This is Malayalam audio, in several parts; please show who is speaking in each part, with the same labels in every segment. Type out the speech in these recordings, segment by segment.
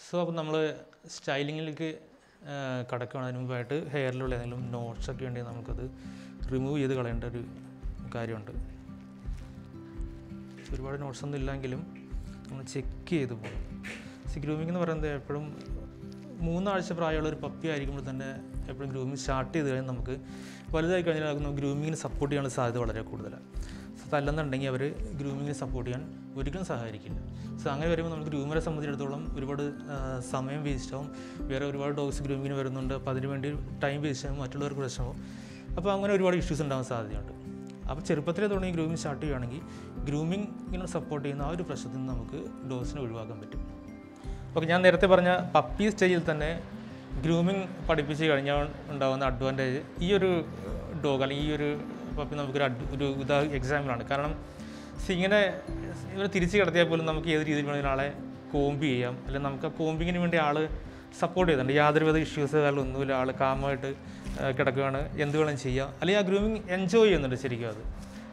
Speaker 1: സോ അപ്പോൾ നമ്മൾ സ്റ്റൈലിങ്ങിലേക്ക് കടക്കുകയാണ് അതിന് മുമ്പായിട്ട് ഹെയറിലുള്ള ഏതെങ്കിലും നോട്ട്സ് ഒക്കെ ഉണ്ടെങ്കിൽ നമുക്കത് റിമൂവ് ചെയ്ത് കളയേണ്ട ഒരു കാര്യമുണ്ട് ഒരുപാട് നോട്ട്സ് ഒന്നും ഇല്ലെങ്കിലും നമ്മൾ ചെക്ക് ചെയ്ത് പോകും സി ഗ്രൂമിംഗ് എന്ന് പറയുന്നത് എപ്പോഴും മൂന്നാഴ്ച പ്രായമുള്ള ഒരു പപ്പി ആയിരിക്കുമ്പോൾ തന്നെ എപ്പോഴും ഗ്രൂമിങ് സ്റ്റാർട്ട് ചെയ്ത് കഴിഞ്ഞാൽ നമുക്ക് വലുതായി കഴിഞ്ഞാൽ നമുക്ക് ഗ്രൂമിങ്ങിന് സപ്പോർട്ട് ചെയ്യാനുള്ള സാധ്യത വളരെ കൂടുതലാണ് സോ അല്ലെന്നുണ്ടെങ്കിൽ അവർ ഗ്രൂമിങ്ങിന് സപ്പോർട്ട് ചെയ്യാൻ ഒരിക്കലും സഹായിക്കില്ല സോ അങ്ങനെ വരുമ്പോൾ നമുക്ക് ഗ്രൂമറെ സംബന്ധിച്ചിടത്തോളം ഒരുപാട് ആ, സമയം വേസ്റ്റ് ആവും വേറെ ഒരുപാട് ഡോഗ്സ് ഗ്രൂമിങ്ങിന് വരുന്നുണ്ട് അപ്പോൾ അതിന് വേണ്ടി ടൈം വേസ്റ്റ് ആവും മറ്റുള്ളവർക്ക് പ്രശ്നമാവും അപ്പോൾ അങ്ങനെ ഒരുപാട് ഇഷ്യൂസ് ഉണ്ടാകാൻ സാധ്യതയുണ്ട് അപ്പോൾ ചെറുപ്പത്തിലേ തുടങ്ങി ഗ്രൂമിങ് സ്റ്റാർട്ട് ചെയ്യുകയാണെങ്കിൽ ഗ്രൂമിങ്ങിനെ സപ്പോർട്ട് ചെയ്യുന്ന ആ ഒരു പ്രശ്നത്തിൽ നിന്ന് നമുക്ക് ഡോസിനെ ഒഴിവാക്കാൻ പറ്റും ഓക്കെ ഞാൻ നേരത്തെ പറഞ്ഞ പപ്പി സ്റ്റേജിൽ തന്നെ ഗ്രൂമിങ് പഠിപ്പിച്ച് കഴിഞ്ഞാൽ ഉണ്ടാകുന്ന അഡ്വാൻറ്റേജ് ഈ ഒരു ഡോഗ് അല്ലെങ്കിൽ ഈ ഒരു പപ്പി നമുക്കൊരു അഡ് ഒരു ഉദാ എക്സാമ്പിളാണ് കാരണം see ഇങ്ങനെ ഇവരെ തിരിച്ച് കിടത്തിയാൽ പോലും നമുക്ക് ഏത് രീതിയിൽ വേണമെങ്കിലും ആളെ കോമ്പ് ചെയ്യാം അല്ലെങ്കിൽ നമുക്ക് ആ കോമ്പിങ്ങിന് വേണ്ടി ആൾ സപ്പോർട്ട് ചെയ്യുന്നുണ്ട് യാതൊരുവിധ ഇഷ്യൂസ് ഒന്നുമില്ല ആൾ കാമായിട്ട് കിടക്കുകയാണ് എന്ത് വേണം ചെയ്യാം അല്ലെങ്കിൽ ആ ഗ്രൂമിങ് എൻജോയ് ചെയ്യുന്നുണ്ട് ശരിക്കും അത്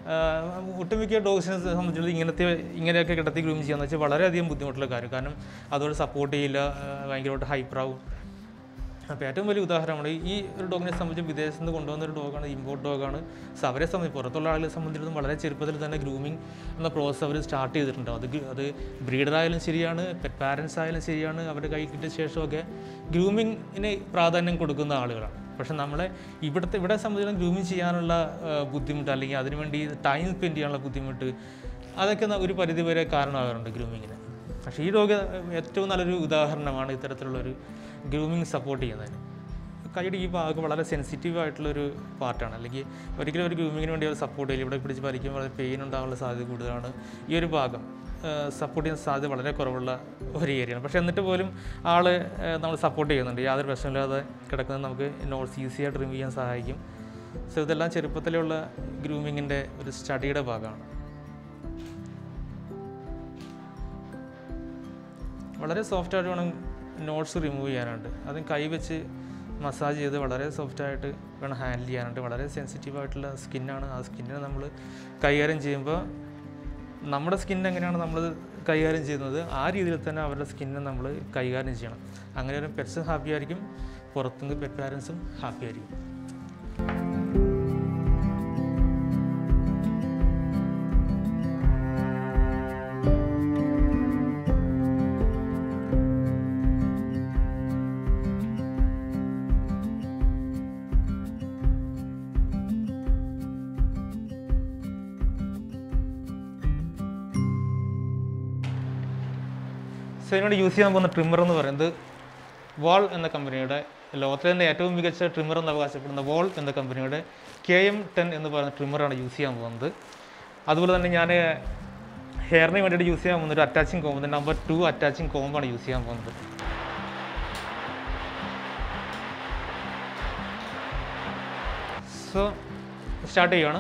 Speaker 1: ആഹ് ഒട്ടുമിക്ക ഡോഗ്സിനെ സംബന്ധിച്ചിടത്തോളം ഇങ്ങനത്തെ ഇങ്ങനെയൊക്കെ കിടത്തി ഗ്രൂം ചെയ്യാന്ന് വെച്ചാൽ വളരെയധികം ബുദ്ധിമുട്ടുള്ള കാര്യം കാരണം അതോട് സപ്പോർട്ട് ചെയ്യില്ല ആഹ് ഭയങ്കരമായിട്ട് ഹൈപ്പറാവും അപ്പോൾ ഏറ്റവും വലിയ ഉദാഹരണമാണ് ഈ ഒരു ഡോഗിനെ സംബന്ധിച്ച് വിദേശത്ത് നിന്ന് കൊണ്ടുവന്ന ഒരു ഡോഗാണ് ഇമ്പോർട്ട് ഡോഗാണ് സോ അവരെ സംബന്ധിച്ച് പുറത്തുള്ള ആളുകളെ സംബന്ധിച്ചിടത്തോളം വളരെ ചെറുപ്പത്തിൽ തന്നെ ഗ്രൂമിങ് എന്ന പ്രോസസ്സ് അവർ സ്റ്റാർട്ട് ചെയ്തിട്ടുണ്ട് അത് ഗ- അത് ബ്രീഡർ ആയാലും ശരിയാണ് പെറ്റ് പാരൻസ് ആയാലും ശരിയാണ് അവരുടെ കൈ കിട്ടിയ ശേഷമൊക്കെ ഗ്രൂമിങ്ങിന് പ്രാധാന്യം കൊടുക്കുന്ന ആളുകളാണ് പക്ഷെ നമ്മളെ ഇവിടുത്തെ ഇവിടെ സംബന്ധിച്ചിടത്തോളം ഗ്രൂമിങ് ചെയ്യാനുള്ള ആ, ബുദ്ധിമുട്ട് അല്ലെങ്കിൽ അതിനുവേണ്ടി ടൈം സ്പെൻഡ് ചെയ്യാനുള്ള ബുദ്ധിമുട്ട് അതൊക്കെ ന- ഒരു പരിധിവരെ കാരണമാകാറുണ്ട് ഗ്രൂമിങ്ങിന് പക്ഷേ ഈ രോഗ ഏറ്റവും നല്ലൊരു ഉദാഹരണമാണ് ഇത്തരത്തിലുള്ളൊരു ഗ്രൂമിങ് സപ്പോർട്ട് ചെയ്യുന്നതിന് കൈയുടെ ഈ ഭാഗം വളരെ സെൻസിറ്റീവ് ആയിട്ടുള്ളൊരു പാർട്ടാണ് അല്ലെങ്കിൽ ഒരിക്കലും ഒരു ഗ്രൂമിങ്ങിന് വേണ്ടി അവർ സപ്പോർട്ട് ചെയ്യില്ല ഇവിടെ പിടിച്ച് വലിക്കുമ്പോൾ വളരെ പെയിൻ ഉണ്ടാകാനുള്ള സാധ്യത കൂടുതലാണ് ഈ ഒരു ഭാഗം സപ്പോർട്ട് ചെയ്യുന്ന സാധ്യത വളരെ കുറവുള്ള ഒരു ഏരിയയാണ് പക്ഷേ എന്നിട്ട് പോലും ആൾ നമ്മൾ സപ്പോർട്ട് ചെയ്യുന്നുണ്ട് യാതൊരു പ്രശ്നമില്ലാതെ കിടക്കുന്നത് നമുക്ക് നോട്ട്സ് ഈസി ആയിട്ട് റിമൂവ് ചെയ്യാൻ സഹായിക്കും സോ ഇതെല്ലാം ചെറുപ്പത്തിലുള്ള ഗ്രൂമിങ്ങിൻ്റെ ഒരു സ്റ്റഡിയുടെ ഭാഗമാണ് വളരെ സോഫ്റ്റായിട്ട് വേണം നോട്ട്സ് റിമൂവ് ചെയ്യാനായിട്ട് അതും കൈ വെച്ച് മസാജ് ചെയ്ത് വളരെ സോഫ്റ്റായിട്ട് വേണം ഹാൻഡിൽ ചെയ്യാനായിട്ട് വളരെ സെൻസിറ്റീവ് ആയിട്ടുള്ള സ്കിന്നാണ് ആ സ്കിന്നിനെ നമ്മൾ കൈകാര്യം ചെയ്യുമ്പോൾ നമ്മുടെ സ്കിൻ എങ്ങനെയാണ് നമ്മൾ കൈകാര്യം ചെയ്യുന്നത് ആ രീതിയിൽ തന്നെ അവരുടെ സ്കിന്നിനെ നമ്മൾ കൈകാര്യം ചെയ്യണം അങ്ങനെ ഒരു പെറ്റ്സും ഹാപ്പി ആയിരിക്കും പുറത്തുനിന്ന് പെറ്റ് പാരൻസും ഹാപ്പി ആയിരിക്കും സോ ഇതിനോട് യൂസ് ചെയ്യാൻ പോകുന്ന ട്രിമ്മർ എന്ന് പറയുന്നത് വാൾ എന്ന കമ്പനിയുടെ ലോകത്തിലെ തന്നെ ഏറ്റവും മികച്ച ട്രിമ്മർ എന്ന് അവകാശപ്പെടുന്ന വാൾ എന്ന കമ്പനിയുടെ കെ എം ടെൻ എന്ന് പറയുന്ന ട്രിമ്മറാണ് യൂസ് ചെയ്യാൻ പോകുന്നത് അതുപോലെ തന്നെ ഞാൻ ഹെയറിന് വേണ്ടിയിട്ട് യൂസ് ചെയ്യാൻ പോകുന്ന ഒരു attaching comb number two attaching കോമ്പാണ് യൂസ് ചെയ്യാൻ പോകുന്നത് സോ സ്റ്റാർട്ട് ചെയ്യുവാണ്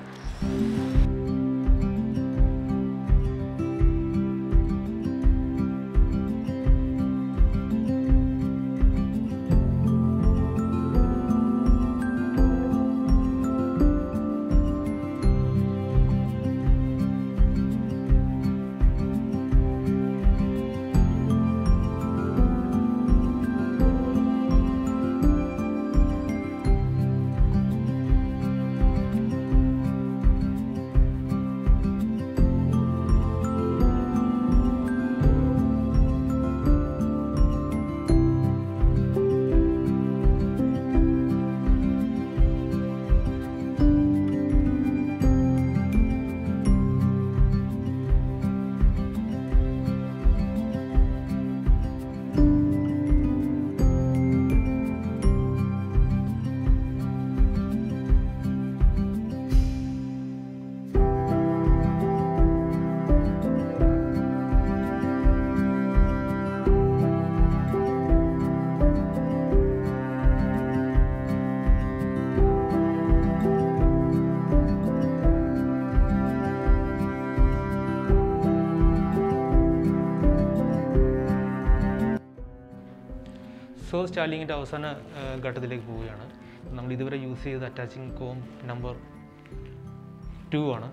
Speaker 1: സോ സ്റ്റാലിങ്ങിൻ്റെ അവസാന ആ, ഘട്ടത്തിലേക്ക് പോവുകയാണ് നമ്മൾ ഇതുവരെ യൂസ് ചെയ്ത അറ്റാച്ചിങ് കോം നമ്പർ ടു ആണ്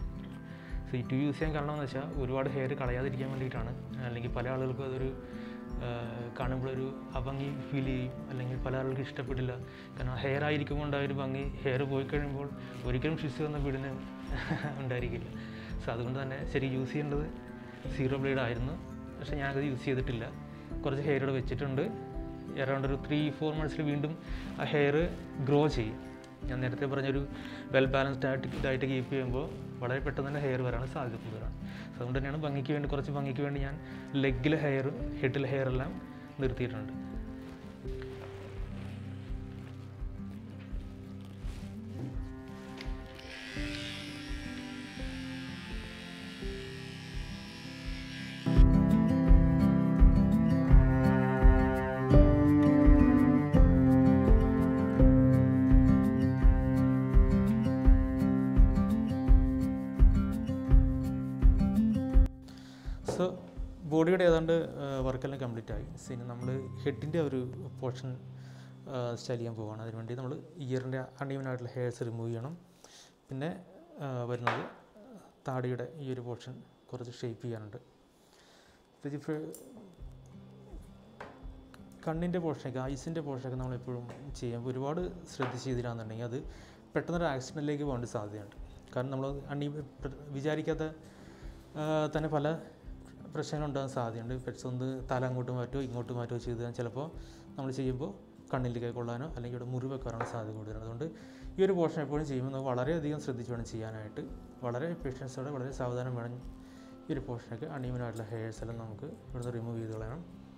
Speaker 1: സോ ഈ ടു യൂസ് ചെയ്യാൻ കാരണം എന്ന് വെച്ചാൽ ഒരുപാട് ഹെയർ കളയാതിരിക്കാൻ വേണ്ടിയിട്ടാണ് അല്ലെങ്കിൽ പല ആളുകൾക്കും അതൊരു കാണുമ്പോഴൊരു അഭംഗി ഫീൽ ചെയ്യും അല്ലെങ്കിൽ പല ആൾക്ക് ഇഷ്ടപ്പെട്ടില്ല കാരണം ഹെയർ ആയിരിക്കുമ്പോൾ ഉണ്ടായ ഒരു ഭംഗി ഹെയർ പോയി കഴിയുമ്പോൾ ഒരിക്കലും ഷിസ് എന്ന വീടിന് ഉണ്ടായിരിക്കില്ല സോ അതുകൊണ്ട് തന്നെ ശരി യൂസ് ചെയ്യേണ്ടത് സീറോ ബ്ലേഡ് ആയിരുന്നു പക്ഷേ ഞാനത് യൂസ് ചെയ്തിട്ടില്ല കുറച്ച് ഹെയർ ഇവിടെ വെച്ചിട്ടുണ്ട് അറൗണ്ട് ഒരു ത്രീ ഫോർ മന്ത്സിൽ വീണ്ടും ആ ഹെയർ ഗ്രോ ചെയ്യും ഞാൻ നേരത്തെ പറഞ്ഞൊരു വെൽ ബാലൻസ്ഡ് ആയിട്ട് ഇതായിട്ട് കീപ്പ് ചെയ്യുമ്പോൾ വളരെ പെട്ടെന്ന് തന്നെ ഹെയർ വരാൻ സാധ്യത കൂടുതലാണ് So അതുകൊണ്ട് തന്നെയാണ് ഭംഗിക്ക് വേണ്ടി കുറച്ച് ഭംഗിക്ക് വേണ്ടി ഞാൻ ലെഗിലെ ഹെയർ ഹെഡിലെ ഹെയർ എല്ലാം നിർത്തിയിട്ടുണ്ട് സോ ബോഡിയുടെ ഏതാണ്ട് വർക്കെല്ലാം കംപ്ലീറ്റ് ആയി പിന്നെ നമ്മൾ ഹെഡിൻ്റെ ഒരു പോർഷൻ സ്റ്റൈൽ ചെയ്യാൻ പോവുകയാണ് അതിനുവേണ്ടി നമ്മൾ ഇയറിൻ്റെ അൺഈവൻ ആയിട്ടുള്ള ഹെയർസ് റിമൂവ് ചെയ്യണം പിന്നെ ആ, വരുന്നത് താടിയുടെ ഈ ഒരു പോർഷൻ കുറച്ച് ഷേപ്പ് ചെയ്യാനുണ്ട് ഇതിപ്പോൾ കണ്ണിൻ്റെ പോർഷനൊക്കെ ഐസിൻ്റെ പോർഷനൊക്കെ നമ്മൾ എപ്പോഴും ചെയ്യുമ്പോൾ ഒരുപാട് ശ്രദ്ധിച്ച് ചെയ്തില്ലാന്നുണ്ടെങ്കിൽ അത് പെട്ടെന്നൊരു ആക്സിഡൻറ്റിലേക്ക് പോകേണ്ട സാധ്യതയുണ്ട് കാരണം നമ്മൾ അണ്ണി വിചാരിക്കാത്ത ആ, തന്നെ പല പ്രശ്നങ്ങളുണ്ടാകാൻ സാധ്യതയുണ്ട് പെട്ടെന്ന് ഒന്ന് തല അങ്ങോട്ട് മാറ്റോ ഇങ്ങോട്ട് മാറ്റോ ചെയ്ത് കഴിഞ്ഞാൽ ചിലപ്പോൾ നമ്മൾ ചെയ്യുമ്പോൾ കണ്ണിലേക്ക് കൊള്ളാനോ അല്ലെങ്കിൽ ഇവിടെ മുറിവൊക്കെ വരാൻ സാധ്യത കൂടുതലാണ് അതുകൊണ്ട് ഈ ഒരു പോർഷൻ എപ്പോഴും ചെയ്യുമ്പോൾ നമ്മൾ വളരെയധികം ശ്രദ്ധിച്ച് വേണം ചെയ്യാനായിട്ട് വളരെ പേഷ്യൻസോടെ വളരെ സാവധാനം വേണം ഈ ഒരു പോർഷനൊക്കെ അണീവനായിട്ടുള്ള ഹെയർസ് എല്ലാം നമുക്ക് ഇവിടുന്ന് റിമൂവ് ചെയ്ത് കളയണം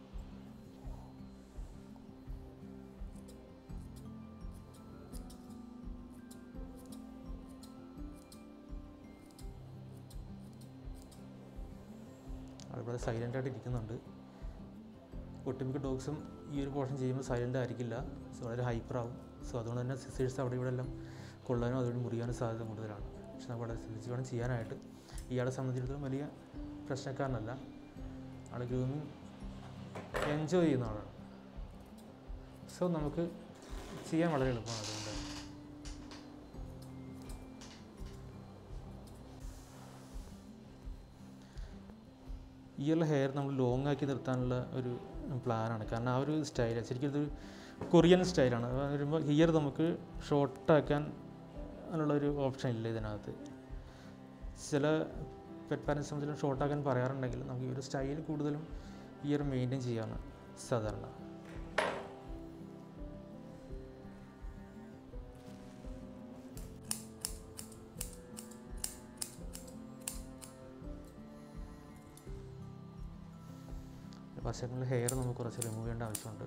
Speaker 1: അവിടെ സൈലൻ്റ് ആയിട്ട് ഇരിക്കുന്നുണ്ട് ഒട്ടുമിക്ക ഡോഗ്സും ഈ ഒരു പോർഷൻ ചെയ്യുമ്പോൾ സൈലൻ്റ് ആയിരിക്കില്ല സോ വളരെ ഹൈപ്പർ ആവും സോ അതുകൊണ്ട് തന്നെ സിസേഴ്സ് അവിടെ ഇവിടെ എല്ലാം കൊള്ളാനും അതുവഴി മുറിയാനും സാധ്യത കൂടുതലാണ് പക്ഷെ നമ്മൾ വളരെ ശ്രദ്ധിച്ച് വേണം ചെയ്യാനായിട്ട് ഇയാളെ സംബന്ധിച്ചിടത്തോളം വലിയ പ്രശ്നക്കാരനല്ല ആൾ ഗ്രൂമിങ് എൻജോയ് ചെയ്യുന്ന ആളാണ് സോ നമുക്ക് ചെയ്യാൻ വളരെ എളുപ്പമാണ് അതുകൊണ്ട് ഈ ഉള്ള ഹെയർ നമ്മൾ ലോങ് ആക്കി നിർത്താനുള്ള ഒരു പ്ലാനാണ് കാരണം ആ ഒരു സ്റ്റൈൽ ശരിക്കും ഇതൊരു കൊറിയൻ സ്റ്റൈലാണ് അത് വരുമ്പോൾ ഹിയർ നമുക്ക് ഷോർട്ടാക്കാൻ അതിനുള്ള ഒരു ഓപ്ഷൻ ഇല്ല ഇതിനകത്ത് ചില പെറ്റ് പാരൻസ് സംബന്ധിച്ചും ഷോർട്ടാക്കാൻ പറയാറുണ്ടെങ്കിൽ നമുക്ക് ഈ ഒരു സ്റ്റൈൽ കൂടുതലും ഇയർ മെയിൻറ്റെയിൻ ചെയ്യാണ് സാധാരണ വശങ്ങളിൽ ഹെയർ നമുക്ക് കുറച്ച് റിമൂവ് ചെയ്യേണ്ട ആവശ്യമുണ്ട്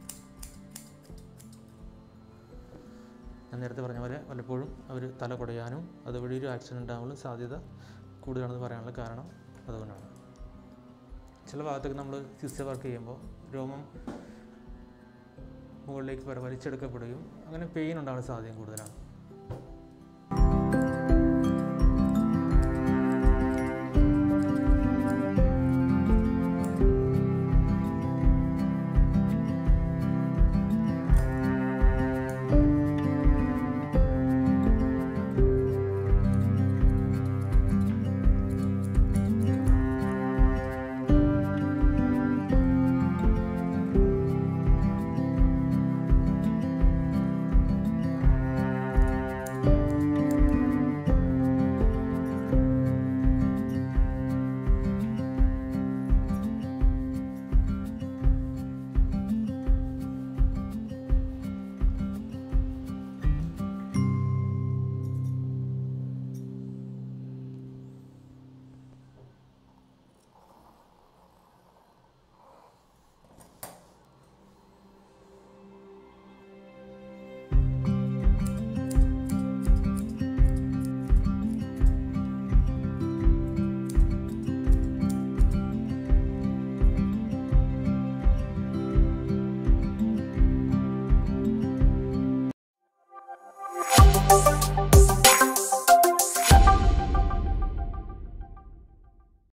Speaker 1: ഞാൻ നേരത്തെ പറഞ്ഞ പോലെ പലപ്പോഴും അവർ തല കുടയാനും അതുവഴി ഒരു ആക്സിഡൻറ്റ് ഉണ്ടാകാനുള്ള സാധ്യത കൂടുതലാണെന്ന് പറയാനുള്ള കാരണം അതുകൊണ്ടാണ് ചില ഭാഗത്തൊക്കെ നമ്മൾ സിസ്റ്റർ വർക്ക് ചെയ്യുമ്പോൾ രോമം മുകളിലേക്ക് വര- വലിച്ചെടുക്കപ്പെടുകയും അങ്ങനെ പെയിൻ ഉണ്ടാകാൻ സാധ്യത കൂടുതലാണ്